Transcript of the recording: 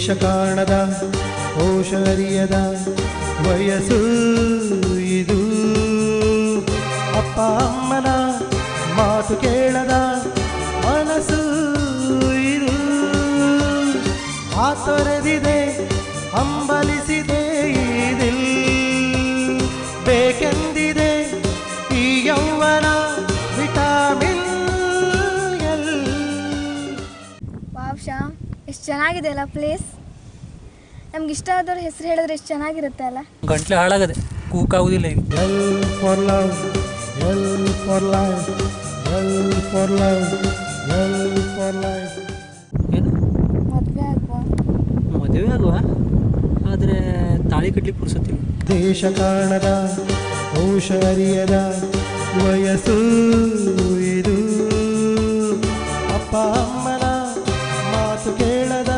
ದೇಶ ಕಾಣದ ಕೋಶ ಅರಿಯದ ವಯಸ್ಸು ಇದು ಅಪ್ಪ ಅಮ್ಮನ ಮಾತು ಕೇಳದ ಮನಸ್ಸು ಇದು ಆ ತೊರೆದಿದೆ ಹಂಬಲಿಸಿದೆ ಇದಿಲ್ ಬೇಕೆಂದಿದೆ ಈ ಯೌವನ ವಿಟಾಮಿನ್ ಎಲ್ ವಾವ್ ಶ್ಯಾಮ್ ಎಷ್ಟು ಚೆನ್ನಾಗಿದೆ ಅಲ್ಲ ಪ್ಲೇಸ್ ನಮ್ಗೆ ಇಷ್ಟ ಆದವ್ರ ಹೆಸರು ಹೇಳಿದ್ರೆ ಎಷ್ಟು ಚೆನ್ನಾಗಿರುತ್ತೆ ಅಲ್ಲ ಗಂಟ್ಲೆ ಹಾಳಾಗದೆ ಕೂಕಾಗುದಿಲ್ಲ ಈಗ L for love L for life L for love L for life ಏನು ಮದುವೆ ಆಗುವ ಮದುವೆ ಆಗುವ ಆದರೆ ತಾಳಿ ಕಟ್ಲಿಕ್ಕೆ ಪುರ್ಸತ್ತಿಲ್ಲ ದೇಶ ಕಾಣದ ಕೋಶ ಅರಿಯದ ವಯಸ್ಸು ಇದು ಅಪ್ಪ ಅಮ್ಮನ ಮಾತು ಕೇಳದ